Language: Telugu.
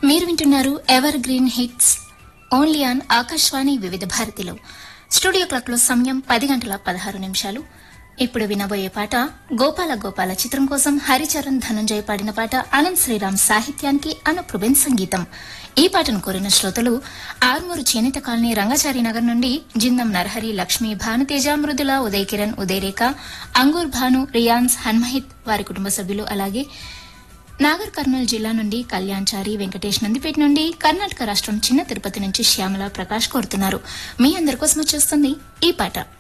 మీరు వింటున్నారు evergreen hits only on Akashvani Vividh భారతిలో స్టూడియో క్లాక్ లో సమయం పది గంటల పదహారు నిమిషాలు ఇప్పుడు వినబోయే పాట గోపాల గోపాల చిత్రం కోసం హరిచరణ్ ధనంజయ్ పాడిన పాట అనంత్ శ్రీరామ్ సాహిత్యానికి అనుప్రుబెన్ సంగీతం ఈ పాటను కోరిన శ్రోతలు ఆర్మూరు చేనేత కాలనీ రంగచారి నగర్ నుండి జిందం నరహరి లక్ష్మి భానుతేజ మృదుల ఉదయ్ కిరణ్ ఉదయరేఖ అంగూర్ భాను రియాన్స్ హన్మహిత్ వారి కుటుంబ సభ్యులు అలాగే నాగర్ కర్నూలు జిల్లా నుండి కళ్యాణ్చారి వెంకటేష్ నందిపేట నుండి కర్ణాటక రాష్ట్రం చిన్న తిరుపతి నుంచి శ్యామల ప్రకాష్ కోరుతున్నారు మీ అందరి కోసం వచ్చేస్తుంది ఈ పాట